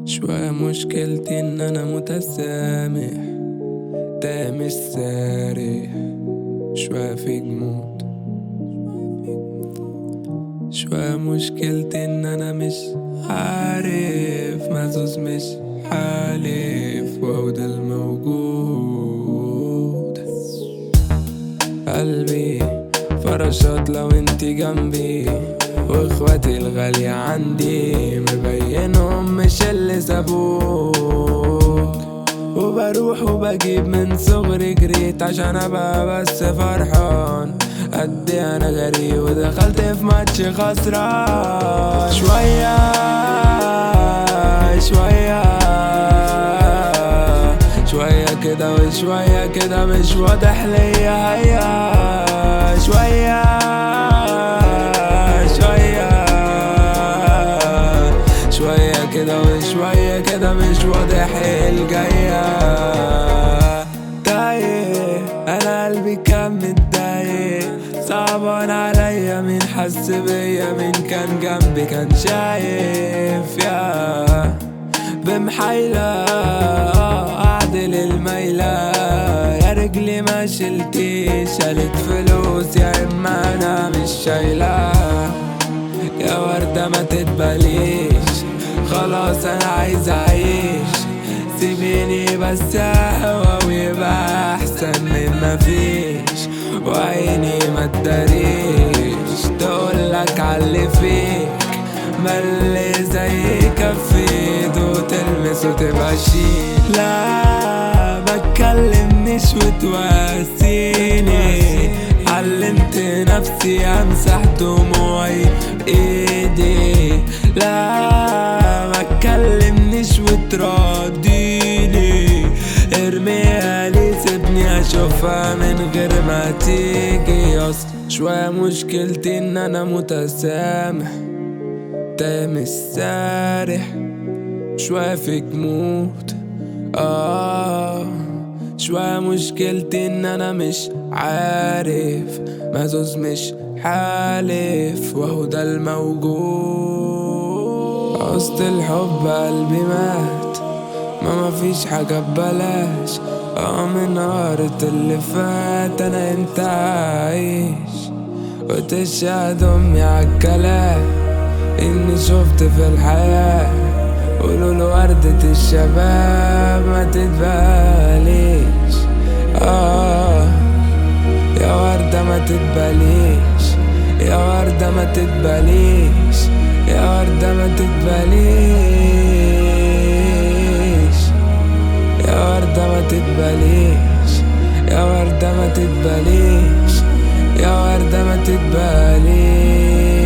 شوية مشكلتي ان انا متسامح ده مش سارح شوية في جمود شوية مشكلتي ان انا مش عارف مزوز مش حالف وهو ده الموجود قلبي فراشات لو انتي جنبي واخواتي الغالية عندي مبينهم مش اللي سابوك وبروح وبجيب من صغري جريت عشان ابقى بس فرحان قد إيه انا غريب ودخلت في ماتش خسران شوية شوية شوية كده وشوية كده مش واضح ليا هيا شوية شوية شوية كده وشوية كده مش واضح ايه الجاية تايه انا قلبي كان متضايق صعبان عليا مين حس بيا مين كان جنبي كان شايف يا بمحيلة أعدل الميلة يا رجلي ما شلتيش شالت فلوس يا إما أنا مش شايلة يا وردة ما تتبليش خلاص أنا عايز أعيش سيبيني بس أهوى ويبقى أحسن من مفيش وعيني ما تداريش تقولك عاللي فيك ملي زي كفيت وتلمس وتبقى شيل لا ما تكلمنيش وتواسيني علمت نفسي امسح دموعي بايدي لا ما تكلمنيش وتراضيني ارميها لي سيبني اشوفها من غير ما تيجي اصلا شوية مشكلتي ان انا متسامح ده مش سارح شوية في جمود آه شوية مشكلتي ان انا مش عارف مزوز مش حالف وهو ده الموجود وسط الحب قلبي مات ما مفيش حاجة ببلاش اه من نهارة اللي فات انا انت عايش وتشهد امي عالكلام اني شفت في الحياة قولوا له وردة الشباب ما تتباليش اه يا وردة ما تتباليش يا وردة ما تتباليش يا وردة ما تتباليش يا وردة ما تتباليش يا وردة ما تتباليش يا وردة ما تتباليش